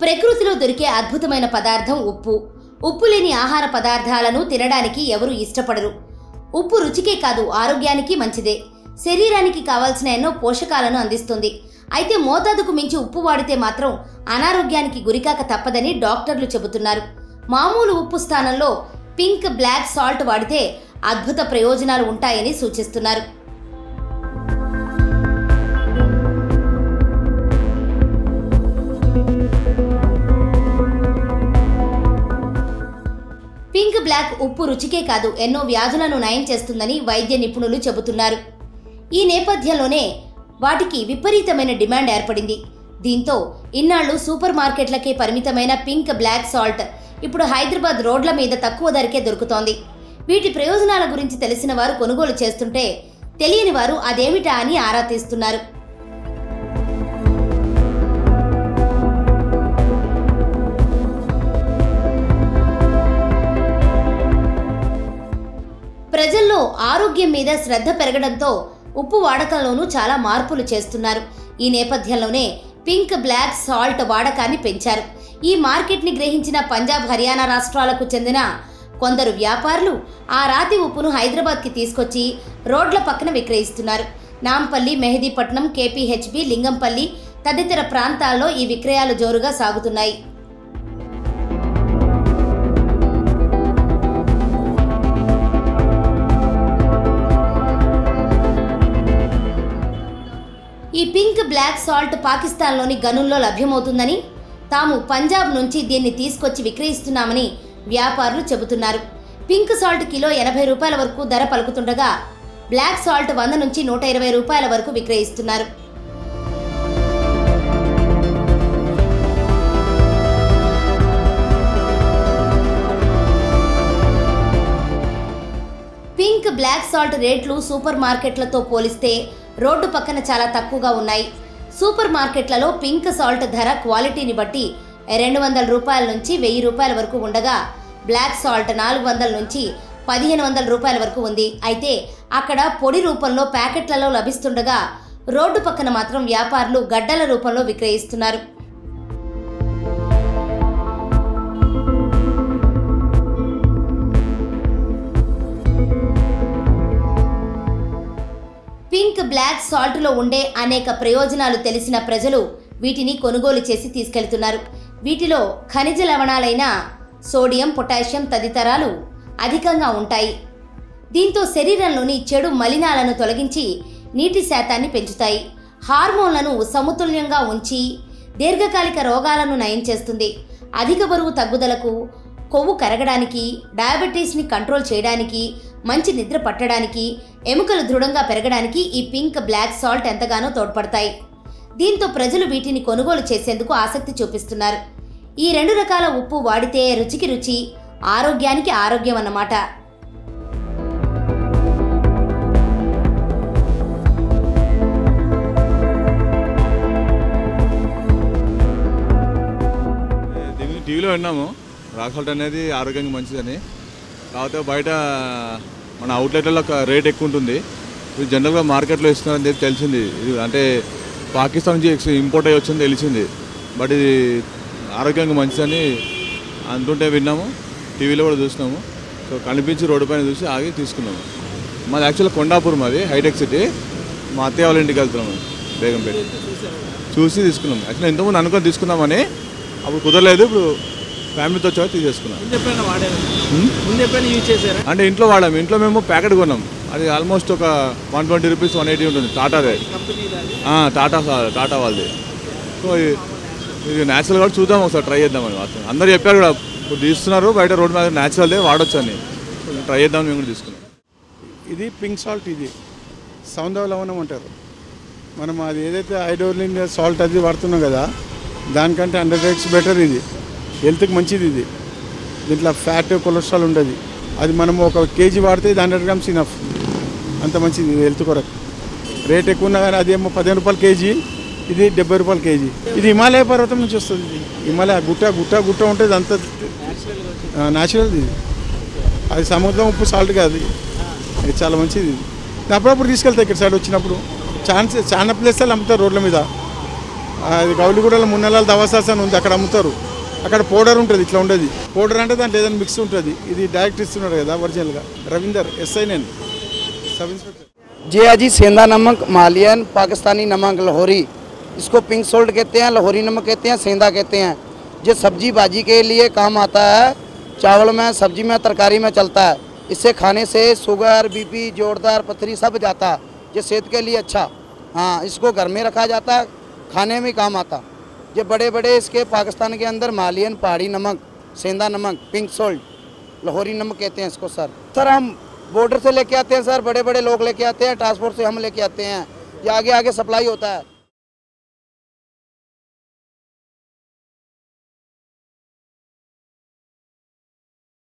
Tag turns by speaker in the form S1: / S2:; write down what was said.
S1: ప్రకృతిలో దొరికే అద్భుతమైన పదార్థం ఉప్పు ఉప్పు లేని ఆహార పదార్థాలను తినడానికి ఎవరూ ఇష్టపడరు ఉప్పు రుచికే కాదు ఆరోగ్యానికి మంచిదే శరీరానికి కావాల్సిన ఎన్నో పోషకాలను అందిస్తుంది అయితే మోతాదుకు మించి ఉప్పు వాడితే మాత్రం అనారోగ్యానికి గురికాక తప్పదని డాక్టర్లు చెబుతున్నారు మామూలు ఉప్పు స్థానంలో పింక్ బ్లాక్ సాల్ట్ వాడితే అద్భుత ప్రయోజనాలు ఉంటాయని సూచిస్తున్నారు పింక్ బ్లాక్ ఉప్పు రుచికే కాదు ఎన్నో వ్యాధులను నయం చేస్తుందని వైద్య నిపుణులు చెబుతున్నారు ఈ నేపథ్యంలోనే వాటికి విపరీతమైన డిమాండ్ ఏర్పడింది దీంతో ఇన్నాళ్లు సూపర్ మార్కెట్లకే పరిమితమైన పింక్ బ్లాక్ సాల్ట్ ఇప్పుడు హైదరాబాద్ రోడ్ల మీద తక్కువ ధరకే దొరుకుతోంది వీటి ప్రయోజనాల గురించి తెలిసిన వారు కొనుగోలు చేస్తుంటే తెలియని వారు అదేమిటా అని ఆరా తీస్తున్నారు ప్రజల్లో ఆరోగ్యం మీద శ్రద్ధ పెరగడంతో ఉప్పు వాడకంలోనూ చాలా మార్పులు చేస్తున్నారు ఈ నేపథ్యంలోనే పింక్ బ్లాక్ సాల్ట్ వాడకాన్ని పెంచారు ఈ మార్కెట్ని గ్రహించిన పంజాబ్ హర్యానా రాష్ట్రాలకు చెందిన కొందరు వ్యాపారులు ఆ రాతి ఉప్పును హైదరాబాద్కి తీసుకొచ్చి రోడ్ల పక్కన విక్రయిస్తున్నారు నాంపల్లి మెహదీపట్నం కేపీహెచ్బి లింగంపల్లి తదితర ప్రాంతాల్లో ఈ విక్రయాలు జోరుగా సాగుతున్నాయి ఈ పింక్ బ్లాక్ సాల్ట్ పాకిస్తాన్లోని గనుల్లో లభ్యమవుతుందని తాము పంజాబ్ నుంచి దీన్ని తీసుకొచ్చి విక్రయిస్తున్నామని వ్యాపారులు చెబుతున్నారు పింక్ సాల్ట్ కిలో ఎనభై రూపాయల వరకు ధర పలుకుతుండగా బ్లాక్ సాల్ట్ వంద నుంచి నూట ఇరవై రూపాయల వరకు విక్రయిస్తున్నారు పింక్ బ్లాక్ సాల్ట్ రేట్లు సూపర్ మార్కెట్లతో పోలిస్తే రోడ్డు పక్కన చాలా తక్కువగా ఉన్నాయి సూపర్ మార్కెట్లలో పింక్ సాల్ట్ ధర క్వాలిటీని బట్టి రెండు వందల రూపాయల నుంచి వెయ్యి రూపాయల వరకు ఉండగా బ్లాక్ సాల్ట్ నాలుగు వందల నుంచి పదిహేను వందల రూపాయల వరకు ఉంది అయితే అక్కడ పొడి రూపంలో ప్యాకెట్లలో లభిస్తుండగా రోడ్డు పక్కన మాత్రం వ్యాపారులు గడ్డల రూపంలో విక్రయిస్తున్నారు పింక్ బ్లాక్ సాల్ట్లో ఉండే అనేక ప్రయోజనాలు తెలిసిన ప్రజలు వీటిని కొనుగోలు చేసి తీసుకెళ్తున్నారు వీటిలో ఖనిజ లవణాలైన సోడియం పొటాషియం తదితరాలు అధికంగా ఉంటాయి దీంతో శరీరంలోని చెడు మలినాలను తొలగించి నీటి శాతాన్ని పెంచుతాయి హార్మోన్లను సమతుల్యంగా ఉంచి దీర్ఘకాలిక రోగాలను నయం చేస్తుంది అధిక బరువు తగ్గుదలకు కొవ్వు కరగడానికి డయాబెటీస్ని కంట్రోల్ చేయడానికి మంచి నిద్ర పట్టడానికి ఎముకలు దృఢంగా పెరగడానికి ఈ పింక్ బ్లాక్ సాల్ట్ ఎంతగానో తోడ్పడతాయి దీంతో ప్రజలు వీటిని కొనుగోలు చేసేందుకు ఆసక్తి చూపిస్తున్నారు ఈ రెండు రకాల ఉప్పు వాడితే రుచికి రుచి ఆరోగ్యానికి ఆరోగ్యం అన్నమాట
S2: దీన్ని టీవీలో విన్నాము రాక్ సాల్ట్ అనేది ఆరోగ్యానికి మంచిదని కాకపోతే బయట మన అవుట్లెట్లలో ఒక రేట్ ఎక్కువ ఉంటుంది ఇది జనరల్గా మార్కెట్లో ఇస్తున్నారని చెప్పి తెలిసింది ఇది అంటే పాకిస్తాన్ నుంచి ఎక్స్ ఇంపోర్ట్ అయ్యి వచ్చింది తెలిసింది బట్ ఇది ఆరోగ్యానికి మంచిదని అంటుంటే విన్నాము టీవీలో కూడా చూసినాము సో కనిపించి రోడ్డు పైన చూసి ఆగి తీసుకున్నాము మాది యాక్చువల్ కొండాపూర్ మాది హైటెక్ సిటీ మా అత్తయ్య వాళ్ళ ఇంటికి వెళ్తున్నాము బేగంపేట చూసి తీసుకున్నాం యాక్చువల్లీ ఎంతోమంది అనుకొని తీసుకుందామని అప్పుడు కుదరలేదు ఇప్పుడు ఫ్యామిలీతో వచ్చాక తీసేసుకున్నాం
S3: ముందు ఎప్పుడైనా వాడారు ముందు ఎప్పుడైనా యూజ్ చేశారా
S2: అంటే ఇంట్లో వాడాము ఇంట్లో మేము ప్యాకెట్ కొన్నాం అది ఆల్మోస్ట్ ఒక one twenty rupees one eighty ఉంటుంది టాటాదే
S3: కంపెనీ దాన్ని
S2: ఆ, టాటా సా- టాటా వాళ్ళది సో ఇది- ఇది న్యాచురల్ కూడా చూద్దాం ఒకసారి ట్రై చేద్దామని వాస్తవం అందరూ చెప్పారు కూడా ఇప్పుడు తీస్తున్నారు బయట రోడ్ మీద న్యాచురల్దే వాడొచ్చు అని కొంచెం ట్రై చేద్దామని మేము కూడా తీసుకున్నాం
S4: ఇది పింక్ సాల్ట్ ఇది సౌందవ లవణం అంటారు మనం అది ఏదైతే ఐడోలిన్ సాల్ట్ అది వాడుతున్నాం కదా దానికంటే హండ్రెడ్ ఎక్స్ బెటర్ ఇది హెల్త్కి మంచిది ఇది దీంట్లో ఫ్యాట్ కొలెస్ట్రాల్ ఉండదు అది మనం ఒక కేజీ వాడితే ఇది హండ్రెడ్ గ్రామ్స్ ఇనఫ్ అంత మంచిది ఇది హెల్త్ కొరకు రేట్ ఎక్కువ ఉన్నా కానీ అదేమో పదిహేను రూపాయలు కేజీ ఇది డెబ్బై రూపాయలు కేజీ ఇది హిమాలయ పర్వతం నుంచి వస్తుంది ఇది హిమాలయ గుట్ట గుట్ట గుట్ట ఉంటుంది అంత న్యాచురల్ ఇది అది సముద్రం ఉప్పు సాల్ట్ కాదు ఇది. ఇది చాలా మంచిది ఇది నేను అప్పుడప్పుడు తీసుకెళ్తా ఇక్కడ సైడ్ వచ్చినప్పుడు ఛాన్స్ చాలా ప్లేస్లు అమ్ముతారు రోడ్ల మీద అది గౌలిగూడలో మున్నెలాల దవాసాస్ అని ఉంది అక్కడ అమ్ముతారు అక్కడ పౌడర్ ఉంటుంది ఇట్లా ఉండేది పౌడర్ అంటే దాంట్లో ఏదైనా మిక్స్ ఉంటుంది ఇది డైరెక్ట్ ఇస్తున్నారు కదా ఒరిజినల్గా Ravinder S I sub inspector
S5: जे है जी सेंधा नमक मालियन पाकिस्तानी नमक लाहौरी इसको पिंक सोल्ट कहते हैं लाहौरी नमक कहते हैं सेंधा कहते हैं ये सब्जी भाजी के लिए काम आता है चावल में सब्जी में तरकारी में चलता है इससे खाने से शुगर बीपी जोरदार पथरी सब जाता है ये सेहत के लिए अच्छा हाँ इसको घर में रखा जाता है खाने में काम आता ये बड़े बड़े इसके पाकिस्तान के अंदर मालियन पहाड़ी नमक सेंधा नमक पिंक सोल्ट लाहौरी नमक कहते हैं इसको सर सर हम बॉर्डर से लेके आते हैं सर बड़े बड़े लोग लेके आते हैं ट्रांसपोर्ट से हम लेके आते हैं ये आगे आगे सप्लाई होता है